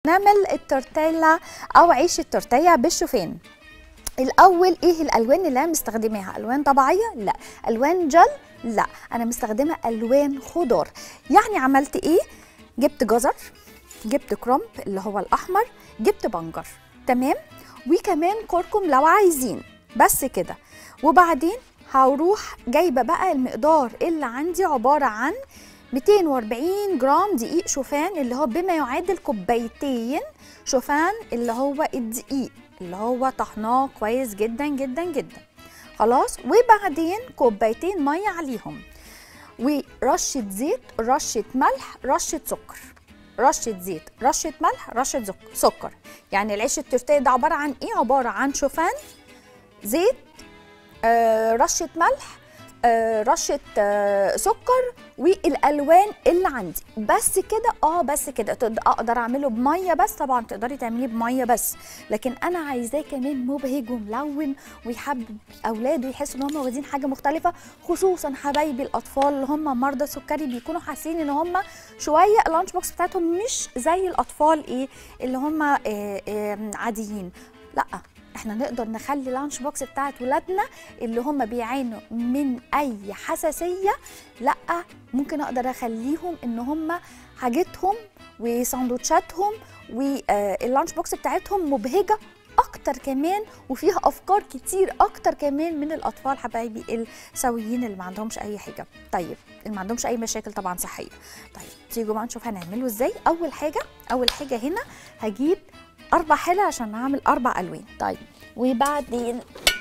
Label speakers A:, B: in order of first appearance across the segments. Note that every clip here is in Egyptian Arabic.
A: نعمل التورتيلا او عيش التورتيلا بالشوفان الاول ايه الالوان اللي انا مستخدماها الوان طبيعيه لا الوان جل لا انا مستخدمه الوان خضار يعني عملت ايه جبت جزر جبت كرنب اللي هو الاحمر جبت بنجر تمام وكمان كركم لو عايزين بس كده وبعدين هروح جايبه بقى المقدار اللي عندي عباره عن 240 جرام دقيق شوفان اللي هو بما يعادل كوبايتين شوفان اللي هو الدقيق اللي هو طحناه كويس جدا جدا جدا خلاص وبعدين كوبايتين ميه عليهم ورشه زيت رشه ملح رشه سكر رشه زيت رشه ملح رشه زك- سكر يعني العيش التورتيه ده عباره عن ايه عباره عن شوفان زيت آه، رشه ملح آه، رشه آه، سكر والالوان اللي عندي بس كده اه بس كده تقد- اقدر اعمله بميه بس طبعا تقدري تعمليه بميه بس لكن انا عايزاه كمان مبهج وملون ويحبب اولاده يحسوا ان هم واخدين حاجه مختلفه خصوصا حبايبي الاطفال اللي هم مرضى سكري بيكونوا حاسين ان هم شويه اللانش بوكس بتاعتهم مش زي الاطفال ايه اللي هم آه، آه، عاديين لا احنا نقدر نخلي لانش بوكس بتاعت ولادنا اللي هم بيعانوا من اي حساسيه لا ممكن اقدر اخليهم ان هم حاجتهم وساندوتشاتهم واللانش بوكس بتاعتهم مبهجه اكتر كمان وفيها افكار كتير اكتر كمان من الاطفال حبايبي السويين اللي ما عندهمش اي حاجه طيب اللي ما عندهمش اي مشاكل طبعا صحيه طيب تيجوا بقى نشوف هنعمله ازاي اول حاجه اول حاجه هنا هجيب اربع حلل عشان نعمل اربع الوان طيب وبعدين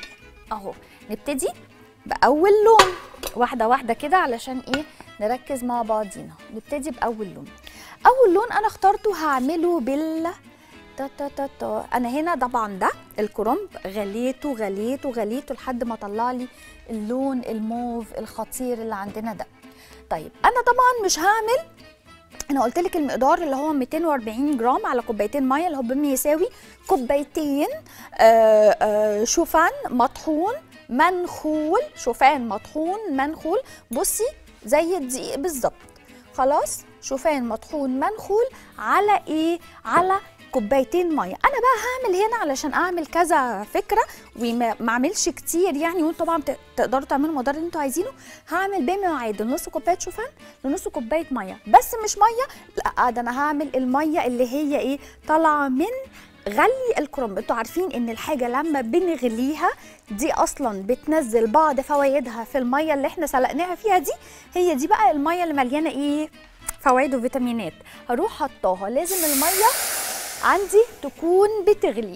A: اهو نبتدي باول لون واحده واحده كده علشان ايه نركز مع بعضينا نبتدي باول لون اول لون انا اخترته هعمله بال تا تا تا تا. انا هنا طبعا ده الكرنب غليته غليته غليته لحد ما طلع لي اللون الموف الخطير اللي عندنا ده طيب انا طبعا مش هعمل انا قلت لك المقدار اللي هو 240 جرام على كوبايتين ميه اللي هو بما يساوي كوبايتين آه آه شوفان مطحون منخول شوفان مطحون منخول بصي زي الدقيق بالظبط خلاص شوفان مطحون منخول على ايه على كوبايتين ميه انا بقى هعمل هنا علشان اعمل كذا فكره وما ما اعملش كتير يعني وانتوا طبعا ت- تقدروا تعملوا المقدار اللي انتوا عايزينه هعمل بما يعادل نص كوبايه شوفان لنص كوبايه ميه بس مش ميه لا ده انا هعمل الميه اللي هي ايه طالعه من غلي الكرنب انتوا عارفين ان الحاجه لما بنغليها دي اصلا بتنزل بعض فوائدها في الميه اللي احنا سلقناها فيها دي هي دي بقى الميه اللي مليانه ايه فوائد وفيتامينات هروح حطاها لازم الميه عندي تكون بتغلي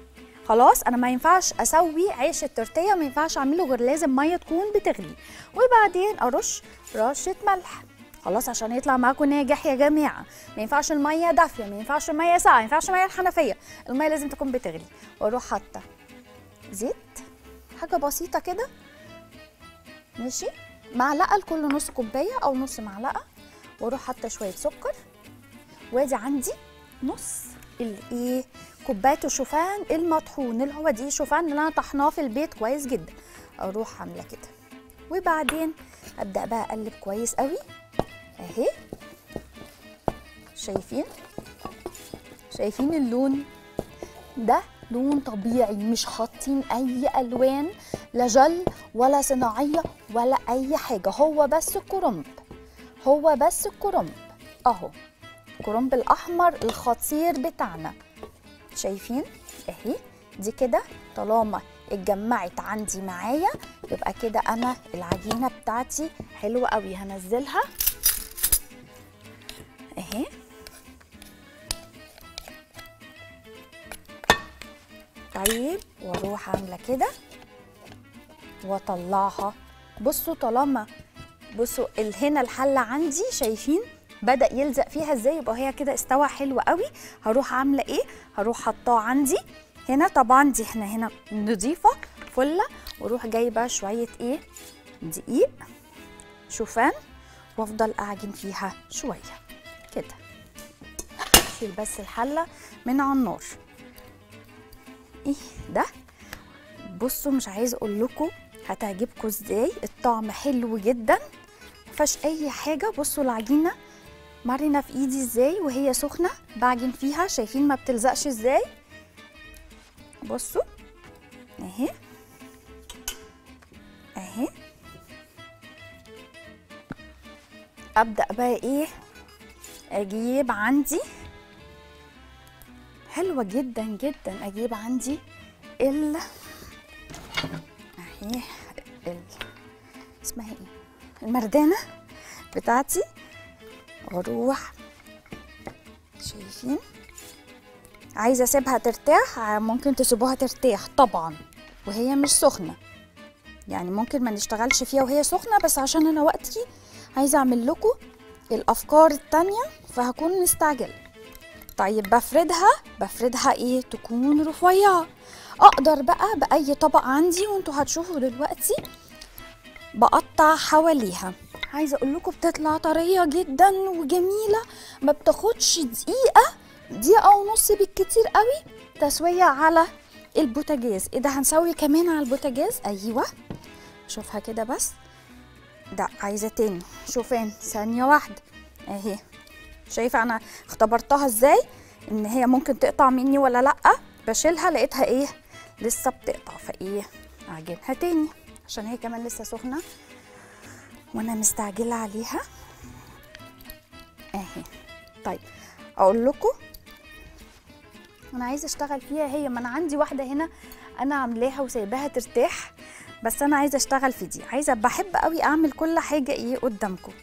A: خلاص انا ما ينفعش اسوي عيش التورتيه ما ينفعش اعمله غير لازم ميه تكون بتغلي وبعدين ارش رشه ملح خلاص عشان يطلع معاكم ناجح يا جماعه ما ينفعش الميه دافيه ما ينفعش الميه ساقعه ما ينفعش الميه الحنفيه الميه لازم تكون بتغلي واروح حاطه زيت حاجه بسيطه كده ماشي معلقه لكل نص كوبايه او نص معلقه واروح حاطه شويه سكر وادي عندي نص الايه كوبايه الشوفان المطحون اللي هو دي شوفان اللي انا طحناه في البيت كويس جدا اروح عامله كده وبعدين ابدا بقى اقلب كويس قوي اهي شايفين شايفين اللون ده لون طبيعي مش حاطين اي الوان لا جل ولا صناعيه ولا اي حاجه هو بس كرنب هو بس كرنب اهو الكرنب الاحمر الخطير بتاعنا شايفين اهي دي كده طالما اتجمعت عندي معايا يبقى كده انا العجينه بتاعتي حلوه قوي هنزلها اهي طيب واروح عامله كده واطلعها بصوا طالما بصوا ال- هنا الحله عندي شايفين بدا يلزق فيها ازاي يبقى هي كده استوى حلو قوي هروح عامله ايه هروح حطاه عندي هنا طبعا دي احنا هنا نضيفه فله واروح جايبه شويه ايه دقيق شوفان وافضل اعجن فيها شويه كده اشيل بس الحله من على النار ايه ده بصوا مش عايزه اقول لكم هتعجبكم ازاي الطعم حلو جدا مفيهاش اي حاجه بصوا العجينه مرنه في ايدي ازاي وهي سخنه بعجن فيها شايفين ما بتلزقش ازاي بصوا اهي اهي ابدا بقى ايه اجيب عندي حلوه جدا جدا اجيب عندي ال اهي ال اسمها ايه المردانه بتاعتي واروح شايفين عايزه اسيبها ترتاح ممكن تسيبوها ترتاح طبعا وهي مش سخنه يعني ممكن ما نشتغلش فيها وهي سخنه بس عشان انا وقتي عايزه اعمل لكم الافكار التانية فهكون مستعجله طيب بفردها بفردها ايه تكون رفيعه اقدر بقى باي طبق عندي وانتوا هتشوفوا دلوقتي بقطع حواليها عايزه اقول لكم بتطلع طريه جدا وجميله ما بتاخدش دقيقه دقيقه ونص بالكتير قوي تسويه على البوتاجاز ايه ده هنسوي كمان على البوتاجاز ايوه شوفها كده بس ده عايزه تاني شوفان ثانيه واحده اهي شايفه انا اختبرتها ازاي ان هي ممكن تقطع مني ولا لا بشيلها لقيتها ايه لسه بتقطع فايه اعجنها تاني عشان هي كمان لسه سخنه وانا مستعجله عليها اهي طيب اقول لكم انا عايزه اشتغل فيها هي ما انا عندي واحده هنا انا عاملاها وسايباها ترتاح بس انا عايزه اشتغل في دي عايزه بحب قوي اعمل كل حاجه ايه قدامكم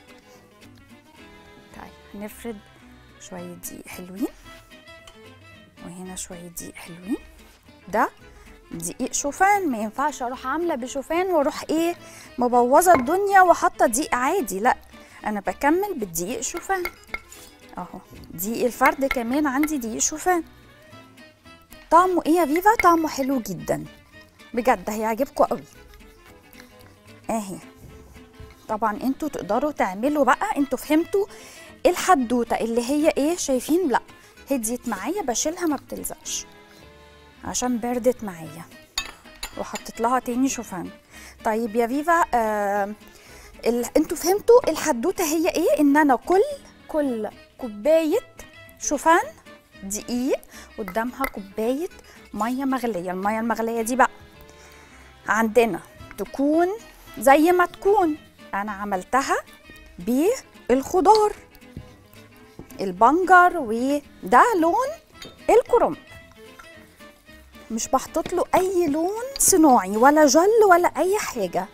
A: طيب هنفرد شويه دقيق حلوين وهنا شويه دقيق حلوين ده دقيق شوفان ما ينفعش اروح عامله بشوفان واروح ايه مبوظه الدنيا وحاطه دقيق عادي لا انا بكمل بالدقيق شوفان اهو دقيق الفرد كمان عندي دقيق شوفان طعمه ايه يا فيفا طعمه حلو جدا بجد هيعجبكم قوي اهي طبعا انتوا تقدروا تعملوا بقى انتوا فهمتوا الحدوته اللي هي ايه شايفين لا هديت معايا بشيلها ما بتلزقش عشان بردت معايا وحطيت لها تاني شوفان طيب يا فيفا آه ال... انتوا فهمتوا الحدوته هي ايه ان انا كل كل كوبايه شوفان دقيق قدامها كوبايه ميه مغليه الميه المغليه دي بقى عندنا تكون زي ما تكون انا عملتها بالخضار البنجر وده لون الكرنب مش بحطط له اي لون صناعي ولا جل ولا اي حاجه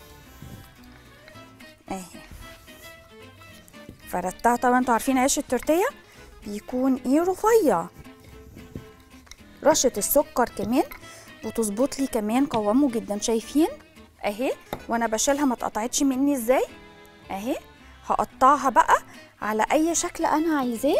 A: اهي فردتها طبعا انتوا عارفين عيش التورتيه بيكون ايه رفيع رشه السكر كمان وتظبط لي كمان قوامه جدا شايفين اهي وانا بشيلها ما اتقطعتش مني ازاي اهي هقطعها بقى على اي شكل انا عايزاه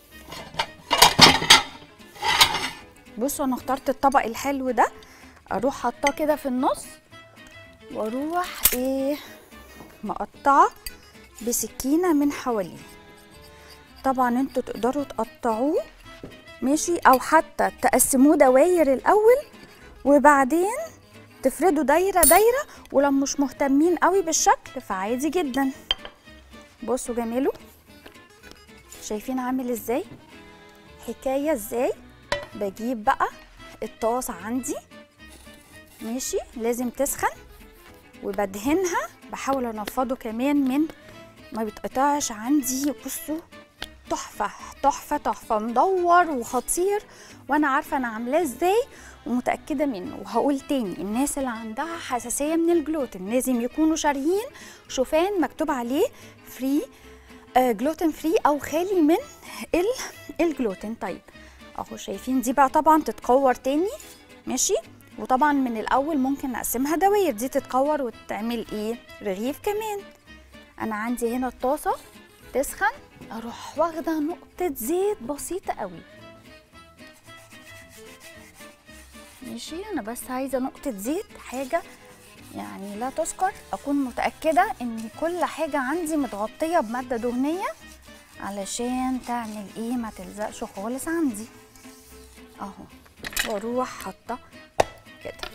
A: بصوا انا اخترت الطبق الحلو ده اروح حاطاه كده في النص واروح ايه مقطعه بسكينه من حواليه طبعا انتوا تقدروا تقطعوه ماشي او حتى تقسموه دواير الاول وبعدين تفردوا دايره دايره ولو مش مهتمين قوي بالشكل فعادي جدا بصوا جماله شايفين عامل ازاي حكايه ازاي بجيب بقى الطاسه عندي ماشي لازم تسخن وبدهنها بحاول انفضه كمان من ما بيتقطعش عندي بصوا تحفه تحفه تحفه مدور وخطير وانا عارفه انا عاملاه ازاي ومتاكده منه وهقول تاني الناس اللي عندها حساسيه من الجلوتين لازم يكونوا شاريين شوفان مكتوب عليه فري جلوتين فري او خالي من الجلوتين طيب اهو شايفين دي بقى طبعا تتكور تاني ماشي وطبعا من الاول ممكن نقسمها دواير دي تتكور وتعمل ايه رغيف كمان انا عندي هنا الطاسه تسخن اروح واخده نقطه زيت بسيطه قوي ماشي انا بس عايزه نقطه زيت حاجه يعني لا تذكر اكون متاكده ان كل حاجه عندي متغطيه بماده دهنيه علشان تعمل ايه ما تلزقش خالص عندي اهو واروح حاطه كده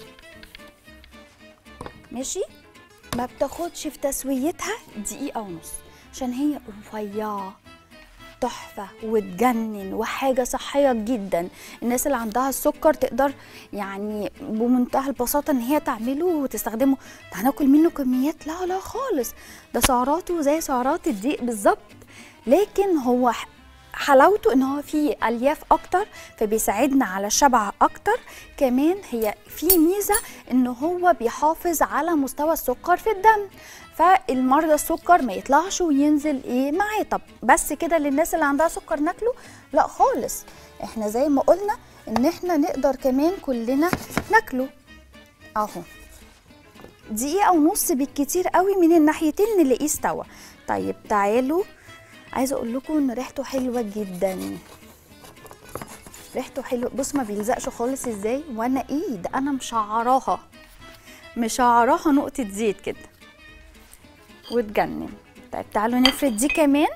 A: ماشي ما بتاخدش في تسويتها دقيقه ونص عشان هي رفيعه تحفة وتجنن وحاجة صحية جدا الناس اللي عندها السكر تقدر يعني بمنتهى البساطة ان هي تعمله وتستخدمه ده هناكل منه كميات لا لا خالص ده سعراته زي سعرات الدقيق بالظبط لكن هو ح- حلاوته ان هو فيه الياف اكتر فبيساعدنا على الشبع اكتر كمان هي في ميزه ان هو بيحافظ على مستوى السكر في الدم فالمرضى السكر ما يطلعش وينزل ايه معاه طب بس كده للناس اللي عندها سكر ناكله لا خالص احنا زي ما قلنا ان احنا نقدر كمان كلنا ناكله اهو دقيقة ونص بالكتير قوي من الناحيتين نلاقيه استوى طيب تعالوا عايزة اقول لكم ان ريحته حلوة جدا ريحته حلوة بص ما بيلزقش خالص ازاي وانا ايه ده انا مشعراها مشعراها نقطة زيت كده وتجنن طيب تعالوا نفرد دي كمان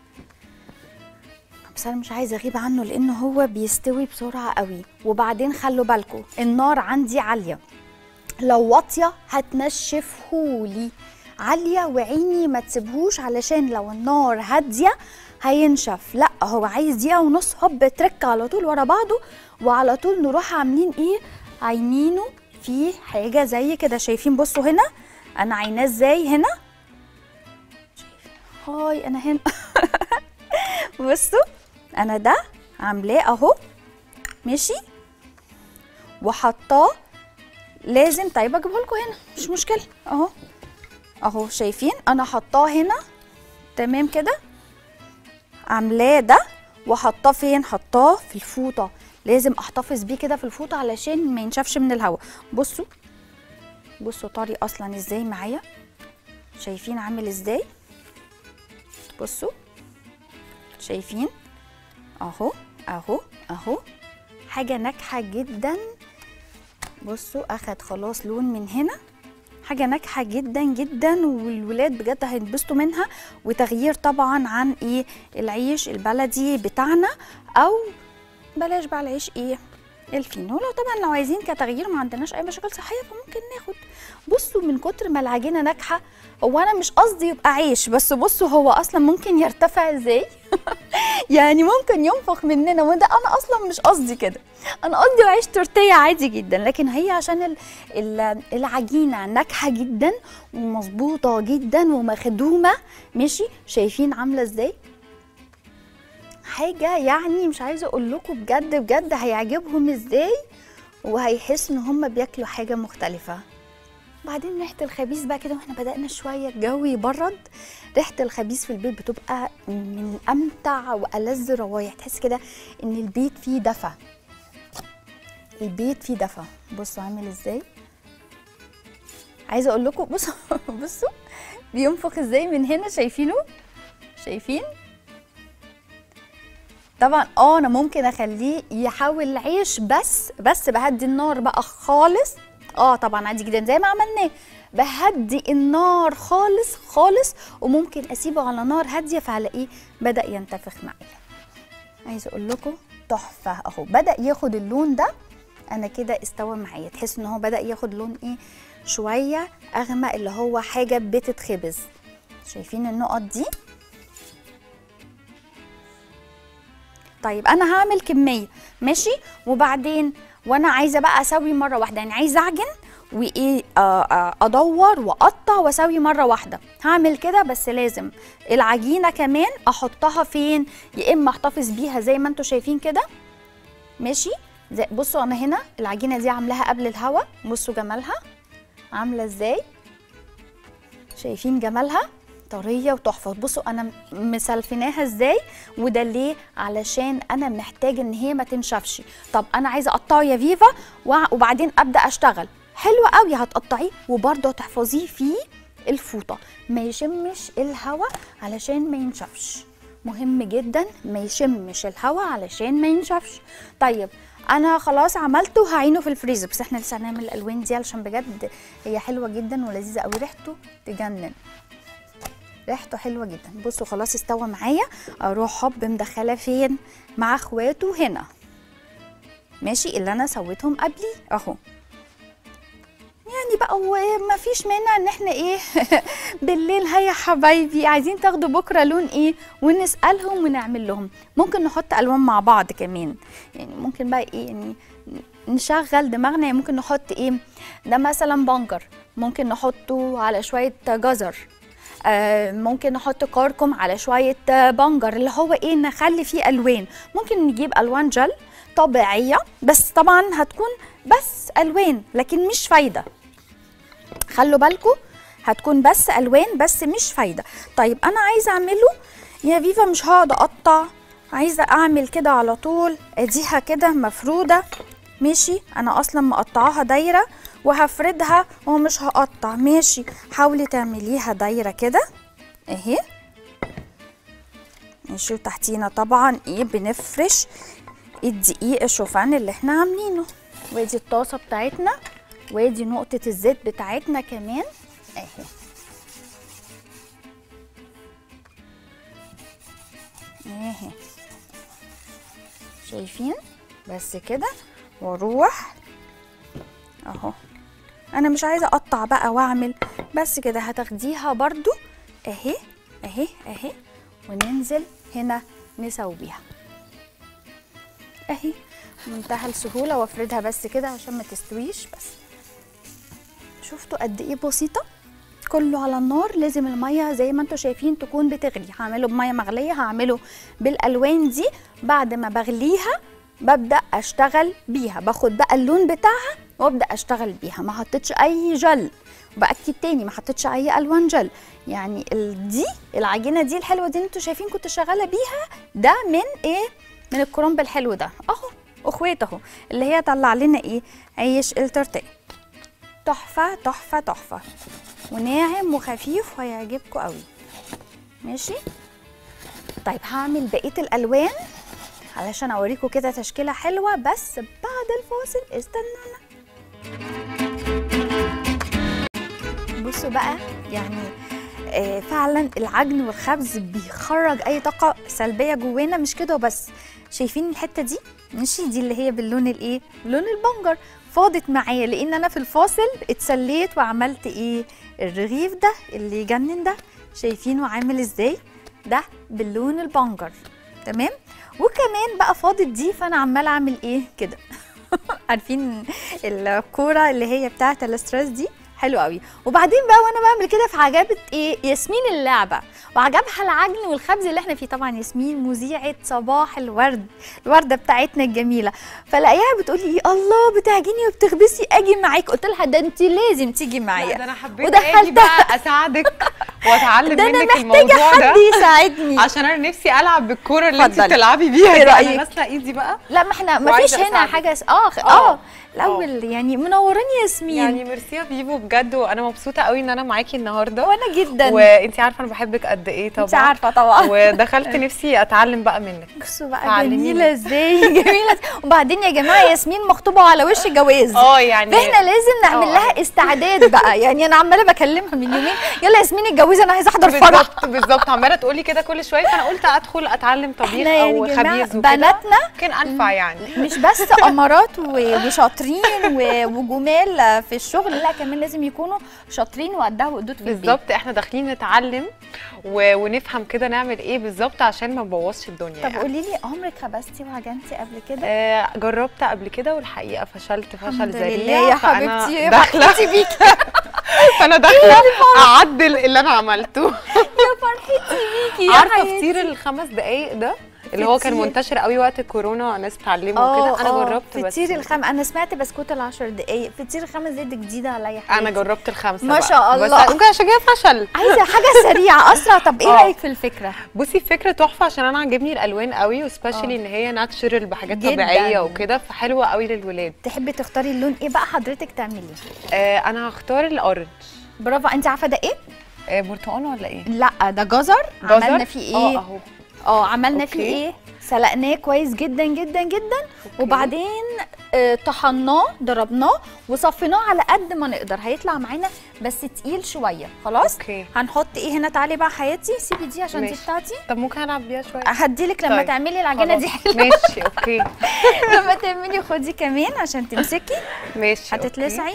A: بس انا مش عايزه اغيب عنه لان هو بيستوي بسرعه قوي وبعدين خلوا بالكم النار عندي عاليه لو واطيه هتنشفهولي عاليه وعيني ما تسيبهوش علشان لو النار هاديه هينشف لا هو عايز دقيقه ونص هوب ترك على طول ورا بعضه وعلى طول نروح عاملين ايه عينينه في حاجه زي كده شايفين بصوا هنا انا عيناه ازاي هنا هاي انا هنا بصوا انا ده عاملاه اهو ماشي وحطاه لازم طيب اجيبه لكم هنا مش مشكله اهو اهو شايفين انا حطاه هنا تمام كده عاملاه ده وحطاه فين حطاه في الفوطه لازم احتفظ بيه كده في الفوطه علشان ما ينشفش من الهواء بصوا بصوا طري اصلا ازاي معايا شايفين عامل ازاي بصوا شايفين اهو اهو اهو حاجه ناجحه جدا بصوا اخد خلاص لون من هنا حاجه ناجحه جدا جدا والولاد بجد هينبسطوا منها وتغيير طبعا عن ايه العيش البلدي بتاعنا او بلاش بقى العيش ايه الفينو لو طبعا لو عايزين كتغيير ما عندناش اي مشاكل صحيه فممكن ناخد بصوا من كتر ما العجينه ناجحه هو انا مش قصدي يبقى عيش بس بصوا هو اصلا ممكن يرتفع ازاي يعني ممكن ينفخ مننا وده انا اصلا مش قصدي كده انا قصدي عيش تورتيه عادي جدا لكن هي عشان ال- ال- العجينه ناجحه جدا ومظبوطه جدا ومخدومه ماشي شايفين عامله ازاي حاجه يعني مش عايزه اقول لكم بجد بجد هيعجبهم ازاي وهيحسوا ان هم بياكلوا حاجه مختلفه بعدين ريحه الخبيث بقى كده واحنا بدانا شويه الجو يبرد ريحه الخبيث في البيت بتبقى من امتع والذ الروايح تحس كده ان البيت فيه دفى البيت فيه دفى بصوا عامل ازاي عايزه اقول لكم بصوا بصوا بينفخ ازاي من هنا شايفينه شايفين طبعا اه انا ممكن اخليه يحاول العيش بس بس بهدي النار بقى خالص اه طبعا عادي جدا زي ما عملناه بهدي النار خالص خالص وممكن اسيبه على نار هاديه فهلاقيه بدا ينتفخ معايا عايزه اقول لكم تحفه اهو بدا ياخد اللون ده انا كده استوى معايا تحس ان هو بدا ياخد لون ايه شويه اغمق اللي هو حاجه بتتخبز شايفين النقط دي طيب انا هعمل كميه ماشي وبعدين وانا عايزه بقى اسوي مره واحده يعني عايزه اعجن وايه آه، آه، ادور واقطع واسوي مره واحده هعمل كده بس لازم العجينه كمان احطها فين يا اما احتفظ بيها زي ما انتم شايفين كده ماشي زي بصوا انا هنا العجينه دي عاملاها قبل الهوا بصوا جمالها عامله ازاي شايفين جمالها طريه وتحفه بصوا انا مسلفناها ازاي وده ليه علشان انا محتاج ان هي ما تنشفش طب انا عايزه اقطعه يا فيفا وع- وبعدين ابدا اشتغل حلو قوي هتقطعيه وبرده تحفظيه في الفوطه ما يشمش الهواء علشان ما ينشفش مهم جدا ما يشمش الهواء علشان ما ينشفش طيب انا خلاص عملته هعينه في الفريزر بس احنا لسه هنعمل الالوان دي علشان بجد هي حلوه جدا ولذيذه قوي ريحته تجنن ريحته حلوه جدا بصوا خلاص استوى معايا اروح هوب مدخله فين مع اخواته هنا ماشي اللي انا سويتهم قبلي اهو يعني بقى وما فيش مانع ان احنا ايه بالليل هيا حبايبي عايزين تاخدوا بكره لون ايه ونسالهم ونعمل لهم ممكن نحط الوان مع بعض كمان يعني ممكن بقى ايه يعني نشغل دماغنا يعني ممكن نحط ايه ده مثلا بنجر ممكن نحطه على شويه جزر آه ممكن نحط كركم على شويه آه، بنجر اللي هو ايه نخلي فيه الوان ممكن نجيب الوان جل طبيعيه بس طبعا هتكون بس الوان لكن مش فايده خلوا بالكم هتكون بس الوان بس مش فايده طيب انا عايزه اعمله يا فيفا مش هقعد اقطع عايزه اعمل كده على طول اديها كده مفروده ماشي انا اصلا مقطعاها دايره وهفردها ومش هقطع ماشي حاولي تعمليها دايره كده اهي ماشي وتحتينا طبعا ايه بنفرش الدقيق الشوفان اللي احنا عاملينه وادي الطاسه بتاعتنا وادي نقطه الزيت بتاعتنا كمان اهي اهي شايفين بس كده واروح اهو انا مش عايزه اقطع بقى واعمل بس كده هتاخديها برضو اهي اهي اهي وننزل هنا نسويها اهي منتهى السهوله وافردها بس كده عشان ما تستويش بس شفتوا قد ايه بسيطه كله على النار لازم الميه زي ما انتم شايفين تكون بتغلي هعمله بميه مغليه هعمله بالالوان دي بعد ما بغليها ببدا اشتغل بيها باخد بقى اللون بتاعها وابدا اشتغل بيها ما حطيتش اي جل باكد تاني ما حطيتش اي الوان جل يعني ال- دي العجينه دي الحلوه دي اللي انتوا شايفين كنت شغاله بيها ده من ايه من الكرنب الحلو ده اهو اخوات اهو اللي هي طلع لنا ايه عيش التورتيه تحفه تحفه تحفه وناعم وخفيف وهيعجبكم قوي ماشي طيب هعمل بقيه الالوان علشان اوريكم كده تشكيله حلوه بس بعد الفاصل استنونا بصوا بقى يعني آه فعلا العجن والخبز بيخرج اي طاقه سلبيه جوانا مش كده وبس شايفين الحته دي ماشي دي اللي هي باللون الايه لون البنجر فاضت معايا لان انا في الفاصل اتسليت وعملت ايه الرغيف ده اللي يجنن ده شايفينه عامل ازاي ده باللون البنجر تمام وكمان بقى فاضت دي فانا عماله اعمل ايه كده عارفين الكوره اللي هي بتاعه الاسترس دي حلو قوي وبعدين بقى وانا بعمل كده فعجبت ايه ياسمين اللعبه وعجبها العجن والخبز اللي احنا فيه طبعا ياسمين مذيعه صباح الورد الورده بتاعتنا الجميله فلاقيها بتقول لي الله بتعجني وبتخبزي اجي معاك قلت لها ده انت لازم تيجي
B: لا
A: معايا
B: ده انا حبيت
A: ودخلتها.
B: اجي بقى اساعدك واتعلم
A: ده انا
B: منك
A: محتاجه
B: الموضوع
A: حد
B: ده
A: يساعدني
B: عشان انا نفسي العب بالكوره اللي انت
A: اتفضلي.
B: بتلعبي بيها
A: إيه
B: دي
A: رأيك؟
B: انا ناسله ايدي بقى
A: لا ما احنا ما
B: وعايزة
A: فيش هنا
B: أساعدك.
A: حاجه س- اه
B: آه.
A: اه الاول يعني منوراني ياسمين
B: يعني ميرسي يا فيفو بجد وانا مبسوطه قوي ان انا معاكي النهارده
A: وانا جدا
B: وانت عارفه انا بحبك قد ايه طبعا
A: انت عارفه طبعا
B: ودخلت نفسي اتعلم بقى منك
A: بصوا بقى
B: تعلميني.
A: جميله ازاي جميله إزاي. وبعدين يا جماعه ياسمين مخطوبه على وش جواز
B: اه يعني
A: فاحنا لازم نعمل
B: آه.
A: لها استعداد بقى يعني انا عماله بكلمها من يومين يلا ياسمين اتجوزي انا عايزه احضر فرح
B: بالظبط بالظبط عماله تقولي كده كل شويه فانا قلت ادخل اتعلم طبيخ
A: احنا يعني
B: او
A: جماعة
B: خبيز وكده
A: بناتنا
B: ممكن انفع يعني
A: مش بس امارات و- وشاطرين و- وجمال في الشغل لا كمان لازم يكونوا شاطرين وقدها وقدود في البيت
B: بالظبط احنا داخلين نتعلم و... ونفهم كده نعمل ايه بالظبط عشان ما نبوظش الدنيا
A: طب
B: يعني.
A: قولي لي عمرك خبزتي وعجنتي قبل كده
B: آه جربت قبل كده والحقيقه فشلت فشل
A: الحمد
B: ذريع
A: لله يا
B: فأنا
A: حبيبتي
B: داخله
A: فرحتي بيكي
B: فانا داخله اعدل اللي انا عملته
A: يا فرحتي بيكي يا
B: عارفه
A: حياتي.
B: فطير الخمس دقايق ده اللي هو كان
A: فطير.
B: منتشر قوي وقت الكورونا ناس اتعلموا
A: اه
B: كده انا
A: اه،
B: جربت بس
A: فطير الخم انا سمعت بسكوت العشر دقايق فطير الخمس دقايق دي جديده عليا حياتي
B: انا جربت الخمسه
A: ما
B: بقى.
A: شاء
B: بس
A: الله.
B: ممكن عشان كده فشل
A: عايزه حاجه سريعه اسرع طب ايه
B: اه.
A: رايك في الفكره
B: بصي الفكره تحفه عشان انا عاجبني الالوان قوي وسبيشالي
A: اه.
B: ان هي ناتشرال بحاجات
A: جداً.
B: طبيعيه وكده فحلوه قوي للولاد
A: تحبي تختاري اللون ايه بقى حضرتك تعملي
B: آه انا هختار الاورنج
A: برافو انت عارفه ده ايه
B: آه برتقال ولا ايه
A: لا ده جزر
B: جزر؟
A: عملنا فيه
B: اه
A: ايه
B: اهو
A: اه عملنا فيه
B: اوكي.
A: ايه سلقناه كويس جدا جدا جدا وبعدين آه، طحناه ضربناه وصفيناه على قد ما نقدر هيطلع معانا بس تقيل شويه خلاص
B: اوكي
A: هنحط ايه هنا تعالي بقى حياتي سيبي دي عشان دي
B: ماشي.
A: بتاعتي
B: طب ممكن العب بيها شويه
A: هديلك لما
B: طيب.
A: تعملي العجينه دي
B: خلاص.
A: حلوه
B: ماشي اوكي
A: لما تعملي خدي كمان عشان تمسكي
B: ماشي أوكي.
A: هتتلسعي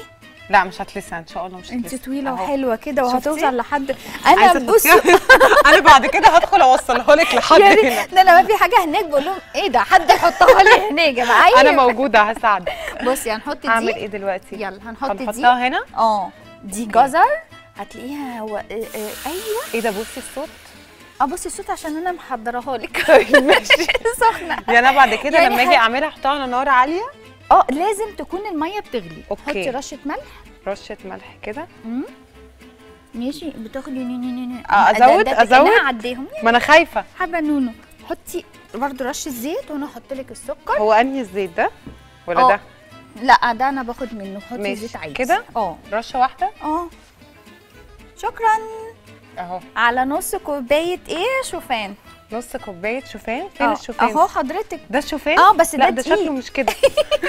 B: لا مش هتلسع ان شاء الله مش
A: انت
B: هتلسع
A: طويله
B: أهو.
A: وحلوه كده
B: شفتي؟
A: وهتوصل لحد انا
B: عايزة
A: بص
B: تحطيها؟ انا بعد كده هدخل اوصلها لك لحد
A: يعني
B: هنا
A: ده انا ما في حاجه هناك بقول لهم ايه ده حد يحطها لي هناك يا جماعه
B: انا
A: أيوة.
B: موجوده هساعدك
A: بصي هنحط
B: هعمل
A: دي
B: ايه دلوقتي
A: يلا هنحط دي
B: هنحطها هنا
A: اه دي جزر هتلاقيها هو... اه اه ايوه
B: ايه ده بصي الصوت
A: اه بصي الصوت عشان انا محضراها لك
B: طيب ماشي
A: سخنه
B: يعني انا بعد كده
A: يعني
B: لما اجي
A: ح-
B: اعملها احطها على نار عاليه
A: اه لازم تكون الميه بتغلي
B: أوكي.
A: حطي رشه ملح
B: رشه ملح كده
A: مم. ماشي بتاخدي ني ني ني ني
B: آه،
A: ده-
B: أزود؟
A: ده- ده
B: أزود؟
A: كأنها عديهم
B: ما انا خايفه
A: حبه نونو حطي برضو رشه زيت وانا احط لك السكر
B: هو انهي الزيت ده ولا
A: آه.
B: ده
A: لا ده انا باخد منه حطي
B: ماشي.
A: زيت عادي
B: كده؟
A: اه
B: رشه واحده
A: اه شكرا
B: اهو
A: على نص كوبايه ايه شوفان
B: نص كوبايه شوفان فين
A: آه،
B: الشوفان
A: اهو حضرتك
B: ده الشوفان
A: اه بس
B: لا
A: ده
B: ده
A: دقيق.
B: شكله مش كده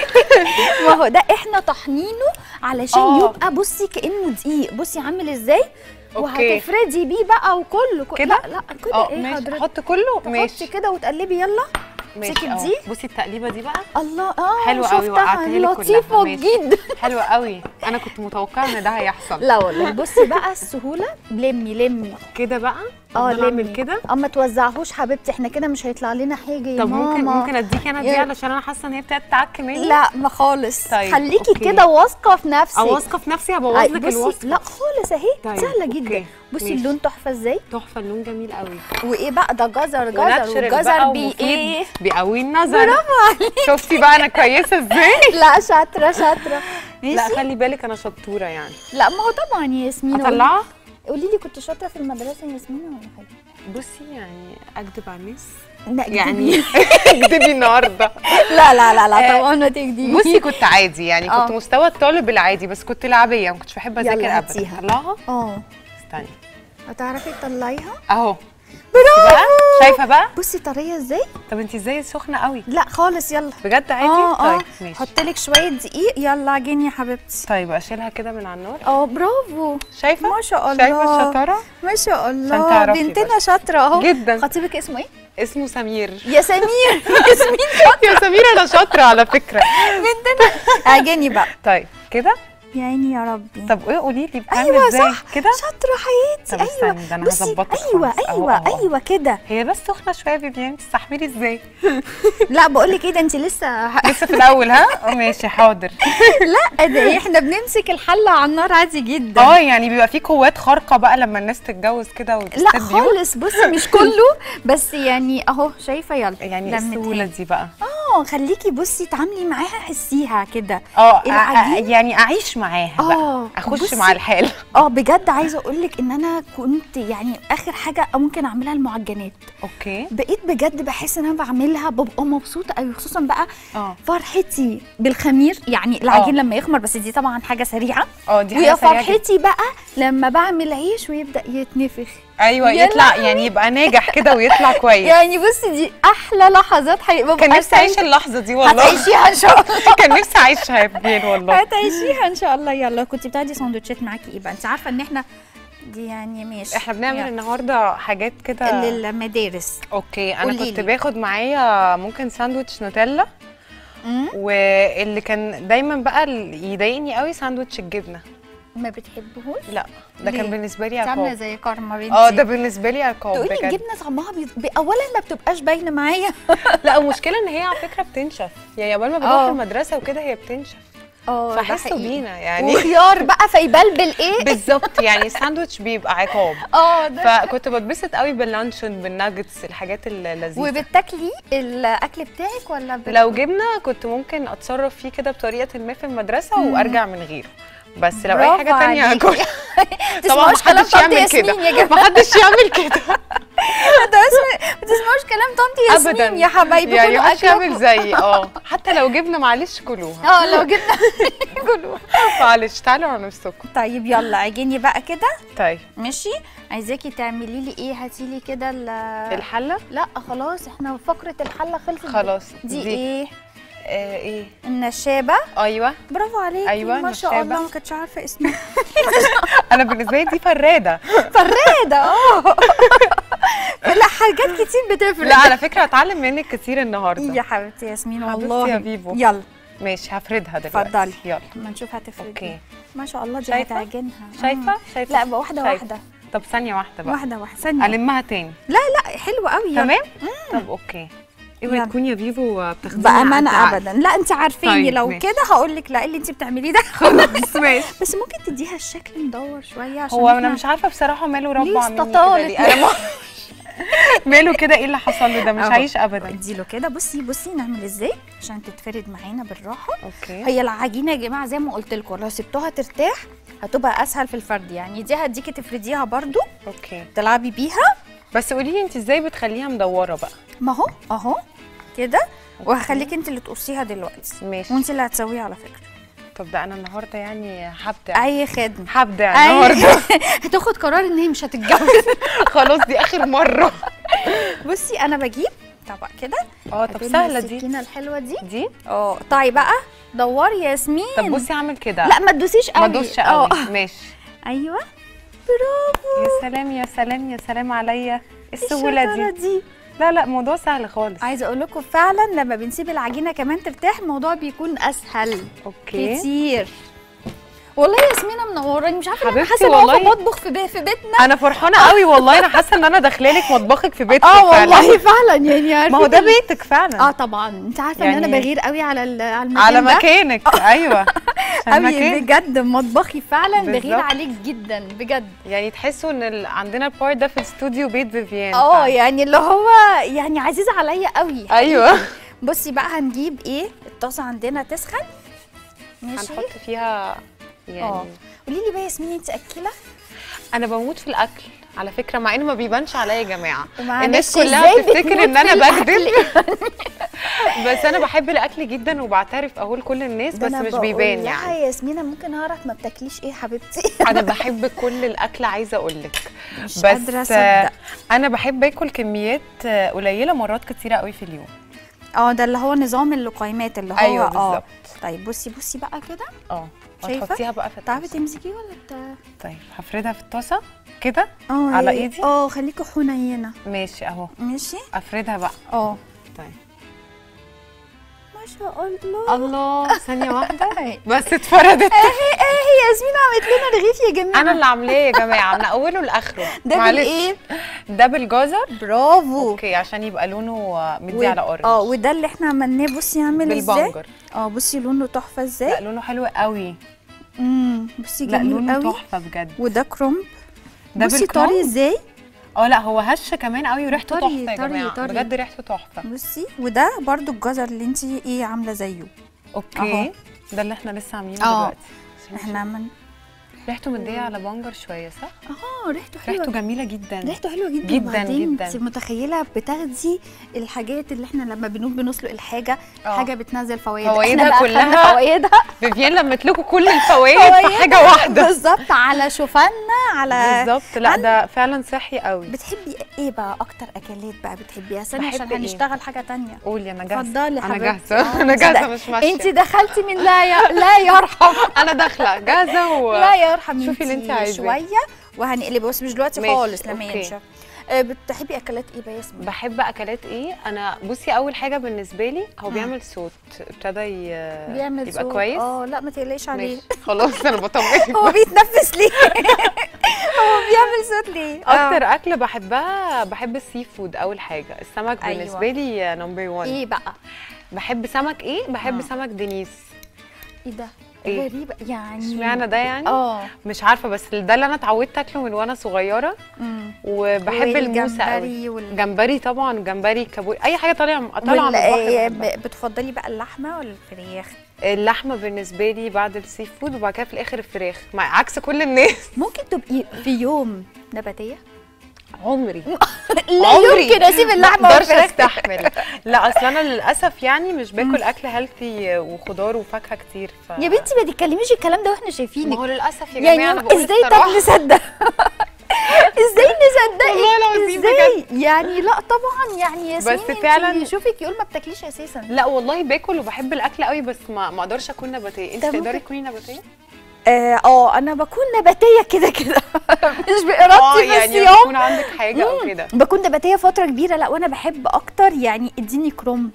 A: ما هو ده احنا طحنينه علشان
B: آه.
A: يبقى بصي كانه دقيق بصي عامل ازاي
B: أوكي.
A: وهتفردي بيه بقى وكله كل-
B: كده؟
A: لا لا كده
B: اه
A: ايه
B: ماشي
A: حضرتك
B: احط كله
A: تحطي
B: ماشي
A: كده وتقلبي يلا
B: ماشي
A: امسكي
B: أهو.
A: دي.
B: بصي التقليبه دي بقى
A: الله اه
B: حلوة قوي،
A: شفتها
B: وقعتها لك كلها.
A: لطيفه
B: ماشي.
A: جدا
B: حلوه قوي انا كنت متوقعه ان ده هيحصل
A: لا والله بصي بقى السهوله لمي لمي
B: كده بقى
A: اه
B: افضل اعمل
A: لمي
B: كده
A: اه ما توزعهوش حبيبتي احنا كده مش هيطلع لنا حاجه يا
B: طب ممكن
A: ماما.
B: ممكن اديكي انا دي
A: يا-
B: علشان انا حاسه ان هي ابتدت تعك مني
A: لا ما خالص
B: طيب،
A: خليكي
B: أوكي.
A: كده واثقه في نفسك
B: او واثقه في نفسي هبوظ
A: أي،
B: لك
A: بصي
B: الوصفه
A: لا خالص اهي
B: طيب،
A: سهله
B: أوكي.
A: جدا بصي
B: ماشي.
A: اللون تحفه ازاي
B: تحفه اللون جميل قوي
A: وايه بقى ده جزر جزر
B: وناتشرال
A: والجزر
B: بقى
A: بي
B: ومفيد
A: ايه
B: بيقوي النظر برافو عليك شفتي بقى انا كويسه ازاي
A: لا شاطره شاطره
B: لا
A: ماشي
B: خلي بالك انا شطوره يعني
A: لا ما هو طبعا يا ياسمين
B: اطلعها
A: قولي لي كنت شاطره في المدرسه يا ياسمين ولا حاجه
B: بصي يعني اكدب على الناس
A: لا
B: يعني اكدبي النهارده
A: لا لا لا لا
B: آه،
A: طبعا ما تكدبي
B: بصي كنت عادي يعني
A: آه.
B: كنت مستوى الطالب العادي بس كنت لعبيه ما كنتش بحب
A: يلا
B: اذاكر ابدا
A: هاتيها.
B: طلعها
A: اه
B: استني
A: هتعرفي تطلعيها
B: اهو بقى شايفه بقى
A: بصي طريه ازاي
B: طب انت ازاي سخنه قوي
A: لا خالص يلا
B: بجد عادي
A: اه اه
B: طيب ماشي
A: حط لك شويه دقيق يلا عجيني يا حبيبتي
B: طيب اشيلها كده من على النار
A: اه برافو
B: شايفه
A: ما شاء الله
B: شايفه الشطاره
A: ما شاء الله
B: تعرفي
A: بنتنا
B: بس.
A: شاطره اهو
B: جدا
A: خطيبك اسمه ايه
B: اسمه سمير
A: يا سمير ياسمين
B: يا سمير انا شاطره على فكره
A: بنتنا عجيني بقى
B: طيب كده
A: يا عيني يا ربي
B: طب ايه قولي لي بتعمل
A: ايوه
B: ازاي
A: صح
B: كده
A: شاطره حياتي
B: طب
A: ايوه
B: استني، ده أنا
A: بصي
B: هظبطك
A: ايوه
B: خالص. أهو،
A: ايوه
B: أهو، أهو.
A: ايوه كده
B: هي بس سخنه شويه يا بيبيان تستحملي ازاي
A: لا بقول لك ايه ده انت لسه
B: لسه في الاول ها ماشي حاضر
A: لا ده احنا بنمسك الحله على النار عادي جدا
B: اه يعني بيبقى في قوات خارقه بقى لما الناس تتجوز كده
A: لا
B: وتستاد بيوت
A: خالص بصي مش كله بس يعني اهو شايفه يلا
B: يعني إيه
A: لمتها.
B: السهوله دي بقى
A: اه خليكي بصي تعاملي معاها حسيها كده
B: اه
A: العجين؟
B: أ- يعني اعيش معاها بقى
A: اه
B: اخش
A: بصي،
B: مع الحال
A: اه بجد عايزه اقول لك ان انا كنت يعني اخر حاجه ممكن اعملها المعجنات
B: اوكي
A: بقيت بجد بحس ان انا بعملها ببقى مبسوطه قوي خصوصا بقى
B: اه
A: فرحتي بالخمير يعني العجين
B: آه.
A: لما يخمر بس دي طبعا حاجه سريعه
B: اه دي
A: ويا
B: حاجه سريعه جدا.
A: فرحتي بقى لما بعمل عيش ويبدا يتنفخ
B: ايوه
A: يا
B: يطلع يعني يبقى ناجح كده ويطلع كويس
A: يعني بصي دي احلى لحظات هيبقى
B: كان نفسي اعيش اللحظه دي والله
A: هتعيشيها ان شاء الله
B: كان نفسي اعيشها يا بنين والله
A: هتعيشيها ان شاء الله يلا كنت بتاخدي سندوتشات معاكي ايه بقى انت عارفه ان احنا دي يعني ماشي
B: احنا بنعمل
A: يلا.
B: النهارده حاجات كده
A: للمدارس
B: اوكي انا
A: قوليلي.
B: كنت باخد معايا ممكن ساندوتش نوتيلا
A: مم.
B: واللي كان دايما بقى اللي يضايقني قوي ساندوتش الجبنه
A: ما بتحبهوش
B: لا ده
A: ليه؟
B: كان بالنسبه لي
A: انت عامله
B: عقاب
A: زي كارما بنتي
B: اه ده بالنسبه لي عقاب
A: تقولي
B: بجد
A: الجبنه طعمها بي... بي... اولا ما بتبقاش باينه معايا
B: لا المشكله ان هي على فكره بتنشف يعني قبل ما بنروح
A: اه.
B: المدرسه وكده هي بتنشف
A: اه ده
B: فحسوا
A: حقيقي.
B: بينا يعني
A: وخيار بقى فيبلبل ايه
B: بالظبط يعني الساندوتش بيبقى عقاب
A: اه ده
B: فكنت بتبسط قوي باللانشون بالناجتس الحاجات اللذيذه
A: وبتاكلي الاكل بتاعك ولا بت...
B: لو جبنه كنت ممكن اتصرف فيه كده بطريقه ما في المدرسه وارجع من غيره بس لو اي حاجه
A: برافو
B: تانية
A: عليكي.
B: هاكل
A: تسمعوش كلام
B: محدش
A: طنط
B: يعمل
A: ياسمين
B: كده
A: يا جماعه
B: محدش يعمل كده
A: ما تسمعوش كلام طنط
B: ابدا
A: ياسمين يا حبايبي
B: يعني
A: كلوا
B: محدش يعمل
A: اكلكم
B: زيي اه حتى لو جبنه معلش كلوها
A: اه لو جبنا كلوا
B: معلش تعالوا على نفسكم
A: طيب يلا عجيني بقى كده
B: طيب
A: ماشي عايزاكي تعملي لي ايه هاتي لي كده ال-
B: الحله
A: لا خلاص احنا فقره الحله خلصت
B: خلاص
A: دي,
B: دي.
A: ايه
B: آه ايه
A: النشابه
B: ايوه
A: برافو عليكي
B: أيوة،
A: ما شاء
B: نشابة.
A: الله ما كنتش عارفه اسمها
B: انا بالنسبه لي دي فراده
A: فراده اه لا حاجات كتير بتفرق
B: لا على فكره هتعلم منك كتير النهارده
A: يا حبيبتي ياسمين
B: حبيبتي
A: والله
B: يا بيبو.
A: يلا
B: ماشي هفردها دلوقتي
A: اتفضلي
B: يلا
A: اما نشوف هتفرق
B: اوكي
A: ما شاء الله دي
B: شايفة؟
A: هتعجنها
B: شايفه
A: آه.
B: شايفه
A: لا بقى واحده
B: شايفة.
A: واحده
B: طب ثانيه واحده بقى
A: واحده واحده ثانيه
B: المها تاني
A: لا لا حلوه قوي يلا.
B: تمام طب اوكي اوعي
A: يلا.
B: تكوني يا فيفو بتاخديني
A: بامانه
B: على الزعل.
A: ابدا لا انت عارفيني
B: طيب،
A: لو
B: ماشي.
A: كده هقول لك لا اللي انت بتعمليه ده
B: خلاص ماشي
A: بس ممكن تديها الشكل مدور شويه عشان
B: هو انا
A: احنا-
B: مش عارفه بصراحه ماله ربع
A: ليه
B: مني كده
A: استطالت
B: ليه انا ما ماله كده ايه اللي حصل له ده مش
A: أهو.
B: عايش ابدا
A: اديله كده بصي بصي نعمل ازاي عشان تتفرد معانا بالراحه
B: اوكي
A: هي العجينه يا جماعه زي ما قلت لكم لو سبتوها ترتاح هتبقى اسهل في الفرد يعني دي هديكي تفرديها برضو
B: اوكي
A: تلعبي بيها
B: بس قولي لي انت ازاي بتخليها مدوره بقى
A: ما هو اهو كده وهخليك انت اللي تقصيها دلوقتي
B: ماشي
A: وانت اللي هتسويها على فكره
B: طب ده انا النهارده يعني هبدع
A: اي خدمه
B: هبدع
A: أي-
B: النهارده
A: هتاخد قرار ان هي مش هتتجوز
B: خلاص دي اخر مره
A: بصي انا بجيب طبق كده
B: اه طب
A: هاتولي
B: سهله دي
A: السكينه الحلوه دي
B: دي
A: اه طيب بقى دوري يا ياسمين
B: طب بصي اعمل كده
A: لا ما تدوسيش قوي
B: ما ادوسش قوي
A: اه.
B: ماشي
A: ايوه برافو
B: يا سلام يا سلام يا سلام عليا إيه السهوله
A: الشطارة
B: دي
A: دي
B: لا لا موضوع سهل خالص
A: عايزه اقول لكم فعلا لما بنسيب العجينه كمان ترتاح الموضوع بيكون اسهل
B: اوكي
A: كتير والله يا ياسمينه منوراني مش عارفه ليه انا
B: حبيبتي
A: حاسه ان هو
B: والله.
A: بطبخ في, بي في بيتنا
B: انا فرحانه قوي والله انا حاسه ان انا داخله لك مطبخك في بيتك
A: اه
B: فعلا.
A: والله فعلا يعني عارفه
B: ما هو ده بيتك فعلا
A: اه طبعا انت عارفه ان انا
B: يعني-
A: بغير قوي على ال- على المكان
B: على
A: ده.
B: مكانك ايوه عشان
A: قوي
B: مكان
A: بجد مطبخي فعلا بغير
B: بالظبط.
A: عليك جدا بجد
B: يعني تحسوا ان ال... عندنا البارت ده في الاستوديو بيت فيفيان
A: اه
B: فعلا.
A: يعني اللي هو يعني عزيز عليا قوي
B: ايوه
A: بصي بقى هنجيب ايه الطاسه عندنا تسخن ماشي
B: هنحط فيها
A: اه
B: يعني
A: قولي لي بقى يا ياسمين انت اكله
B: انا بموت في الاكل على فكره مع انه ما بيبانش عليا يا جماعه
A: ومعلش
B: الناس كلها
A: ازاي
B: بتفتكر
A: بتموت
B: ان
A: في
B: انا
A: الأكل؟
B: بكذب بس انا بحب الاكل جدا وبعترف اهو لكل الناس
A: ده
B: بس
A: أنا
B: مش
A: بقول
B: بيبان
A: لها
B: يعني
A: يا ياسمينه ممكن اعرف ما بتاكليش ايه حبيبتي
B: انا بحب كل الاكل عايزه اقول لك
A: مش
B: بس
A: قادره
B: آه،
A: اصدق
B: انا بحب اكل كميات آه، قليله مرات كتيره قوي في اليوم
A: اه ده اللي هو نظام اللقيمات اللي هو
B: أيوة
A: اه
B: بالظبط.
A: طيب بصي بصي بقى كده
B: اه
A: شايفة؟
B: وتحطيها بقى في
A: تعرفي
B: الطاسه
A: تمسكيه ولا بتاع
B: طيب هفردها في الطاسه كده
A: اه
B: على
A: هي-
B: إيدي؟
A: اه خليكي حنينه
B: ماشي اهو
A: ماشي
B: افردها بقى
A: اه
B: طيب
A: ما شاء الله
B: الله ثانيه واحده بس اتفردت
A: اهي اهي ياسمين عملت لنا رغيف يا جماعه
B: انا اللي عاملاه يا جماعه من اوله لاخره
A: ده
B: معلش.
A: بالايه
B: ده بالجزر
A: برافو
B: اوكي عشان يبقى لونه مدي
A: و-
B: على اورنج
A: اه وده اللي احنا عملناه بصي عامل ازاي
B: بالبنجر
A: اه بصي لونه تحفه
B: لا
A: ازاي
B: لونه حلو قوي
A: امم بصي
B: لا
A: جميل
B: لونه
A: قوي
B: تحفه بجد
A: وده كرومب
B: ده
A: بصي
B: بالكرومب؟
A: طري ازاي
B: اه لا هو هش كمان قوي وريحته
A: طري-
B: تحفه يا
A: طري-
B: جماعه
A: طري.
B: بجد ريحته تحفه
A: بصي وده برضو الجزر اللي انت ايه عامله زيه
B: اوكي
A: أهو.
B: ده اللي احنا لسه عاملينه
A: اه.
B: دلوقتي
A: احنا عمل
B: ريحته مديه على بنجر شويه صح
A: اه ريحته حلوه
B: ريحته جميله جدا
A: ريحته حلوه جدا
B: جداً
A: وبعدين
B: جداً.
A: انت متخيله بتاخدي الحاجات اللي احنا لما بنقوم بنسلق الحاجه
B: اه.
A: حاجه بتنزل فوائد
B: فوايدها
A: احنا بقى خدنا
B: كلها
A: فوائدها
B: فيفيان لمت لكم كل الفوائد في
A: فوائدها
B: حاجه واحده
A: بالظبط على شوفاننا على
B: بالظبط لا ده فعلا صحي قوي
A: بتحبي ايه بقى اكتر اكلات بقى بتحبيها استني
B: بحب
A: عشان
B: ايه؟
A: هنشتغل حاجه تانية
B: قولي انا جاهزه
A: اتفضلي
B: انا
A: حبيبتي
B: جاهزه
A: اه،
B: انا
A: انت
B: جاهزه
A: دا-
B: مش ماشيه
A: انت دخلتي من لا ي... لا يرحم
B: انا داخله جاهزه و...
A: لا يرحم
B: شوفي اللي انت عايزاه.
A: شويه وهنقلب بس مش دلوقتي
B: ماشي،
A: خالص لما
B: اوكي.
A: ينشف آه، بتحبي اكلات ايه بقى يا ياسمين
B: بحب اكلات ايه انا بصي اول حاجه بالنسبه لي هو
A: مم.
B: بيعمل صوت ابتدى ي...
A: بيعمل
B: يبقى
A: صوت.
B: كويس
A: اه لا ما تقلقيش عليه
B: ماشي خلاص انا بطمنك
A: هو بيتنفس ليه هو بيعمل صوت ليه آه.
B: اكتر اكله بحبها بحب السي فود اول حاجه السمك
A: أيوة.
B: بالنسبه لي نمبر 1
A: ايه بقى
B: بحب سمك ايه بحب
A: آه.
B: سمك دينيس
A: ايه ده
B: إيه؟
A: غريبه يعني
B: اشمعنى ده يعني
A: اه
B: مش عارفه بس ده اللي انا اتعودت اكله من وانا صغيره
A: أمم.
B: وبحب الموسى قوي
A: والجمبري وال...
B: جمبري طبعا جمبري كابوري اي حاجه طالعه طالعه من
A: وال...
B: البحر
A: آه،
B: بحبها.
A: ب- بتفضلي بقى اللحمه ولا الفراخ
B: اللحمه بالنسبه لي بعد السي فود وبعد كده في الاخر الفراخ مع عكس كل الناس
A: ممكن تبقي في يوم نباتيه
B: عمري
A: لا
B: عمري
A: يمكن اسيب اللحمه
B: ما اقدرش
A: والفراخ
B: استحمل لا اصل انا للاسف يعني مش باكل اكل هيلثي وخضار وفاكهه كتير ف...
A: يا بنتي ما تتكلميش الكلام ده واحنا
B: ما
A: شايفينك
B: هو للاسف يا جماعه
A: يعني
B: انا بقول
A: ازاي
B: الصراحة.
A: طب نصدق ازاي نصدقك
B: والله العظيم
A: ازاي يعني لا طبعا يعني ياسمين
B: بس
A: انتي
B: فعلاً-
A: يشوفك يقول ما بتاكليش اساسا
B: لا والله باكل وبحب الاكل قوي بس ما ما اقدرش اكون نباتيه انت
A: طب
B: تقدري
A: ممكن-
B: تكوني نباتيه
A: اه آه، انا بكون نباتيه كده كده مش بارادتي في
B: يعني
A: الصيام
B: يكون عندك حاجه او
A: مم.
B: كده
A: بكون نباتيه فتره كبيره لا وانا بحب اكتر يعني اديني كرومب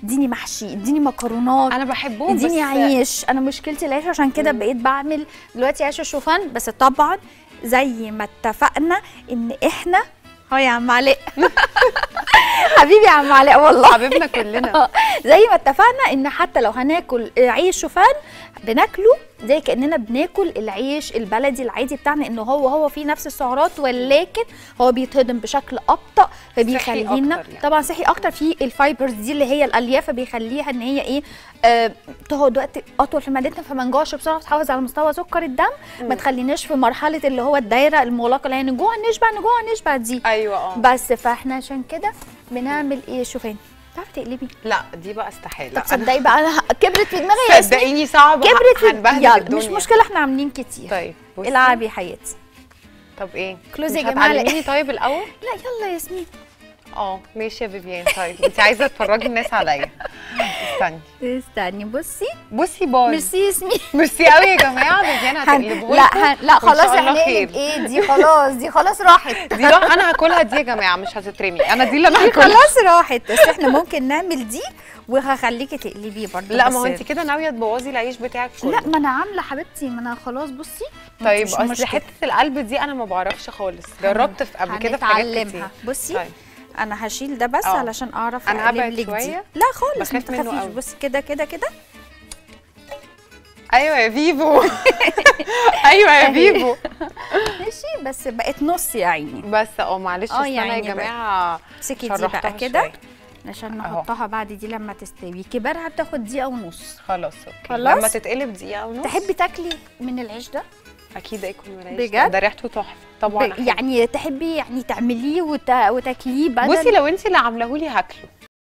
A: اديني محشي اديني مكرونات
B: انا بحبهم
A: اديني
B: بس
A: عيش انا مشكلتي العيش عشان كده
B: مم.
A: بقيت بعمل دلوقتي عيش الشوفان بس طبعا زي ما اتفقنا ان احنا هو يا عم علاء حبيبي يا عم علاء والله
B: حبيبنا كلنا
A: زي ما اتفقنا ان حتى لو هناكل عيش شوفان بناكله زي كاننا بناكل العيش البلدي العادي بتاعنا انه هو هو فيه نفس السعرات ولكن هو بيتهضم بشكل ابطا فبيخلينا
B: أكتر يعني.
A: طبعا صحي اكتر في الفايبرز دي اللي هي الالياف بيخليها ان هي ايه آه تقعد وقت اطول في معدتنا فما نجوعش بسرعه تحافظ على مستوى سكر الدم ما
B: مم.
A: تخليناش في مرحله اللي هو الدايره المغلقه اللي هي نجوع نشبع نجوع نشبع دي
B: ايوه اه
A: بس فاحنا عشان كده بنعمل ايه شوفان تعرفي تقلبي
B: لا دي بقى استحاله
A: طب تصدقي بقى انا ه- كبرت في دماغي يا ياسمين
B: صدقيني صعبه
A: كبرت في
B: هنبهدل
A: يلا
B: الدنيا
A: مش مشكله احنا عاملين كتير
B: طيب بصي.
A: العبي يا حياتي
B: طب ايه
A: كلوز يا
B: مش
A: جماعة، لا.
B: هتعلميني طيب الاول
A: لا يلا يا ياسمين
B: اه ماشي يا فيفيان طيب انت عايزه تفرجي الناس عليا استني
A: استني بصي
B: بصي باي
A: ميرسي ياسمين
B: ميرسي قوي يا جماعه فيفيان
A: هن...
B: هتقلبوا
A: لا هن... لا
B: وإن شاء
A: خلاص
B: الله
A: احنا
B: خير.
A: هنقلب ايه دي خلاص دي خلاص راحت
B: دي راح انا هاكلها دي يا جماعه مش هتترمي انا دي اللي انا
A: دي
B: هاكلها
A: خلاص راحت بس احنا ممكن نعمل دي وهخليكي تقلبيه برضه
B: لا
A: بس-
B: ما هو انت كده ناويه تبوظي العيش بتاعك كله
A: لا ما انا عامله حبيبتي ما انا خلاص بصي
B: طيب
A: مش
B: اصل
A: مشكلة.
B: حته القلب دي انا ما بعرفش خالص جربت في قبل كده في حاجات كتير
A: هنتعلمها. بصي
B: طيب
A: انا هشيل ده بس
B: اه.
A: علشان اعرف
B: أنا
A: اقلب
B: هبعد
A: لك دي
B: شوية.
A: لا خالص ما
B: بخاف منه
A: تخافيش
B: قوي.
A: بصي كده كده كده
B: ايوه يا فيفو ايوه يا
A: أهي.
B: فيفو
A: ماشي بس بقت نص يا عيني
B: بس اه معلش
A: اه
B: استنى
A: يا
B: يا
A: عيني بقى.
B: جماعه
A: امسكي دي
B: شرحتها
A: بقى كده
B: شوية.
A: عشان
B: أهو.
A: نحطها بعد دي لما تستوي كبارها بتاخد دقيقه ونص
B: خلاص اوكي
A: خلاص؟
B: لما تتقلب دقيقه ونص
A: تحبي تاكلي من العيش ده
B: اكيد اكل من العيش
A: بجد؟
B: ده ريحته تحفه طبعا
A: ب-
B: أحب.
A: يعني تحبي يعني تعمليه وت... وتاكليه بدل
B: بصي لو انت اللي عاملاه لي هاكله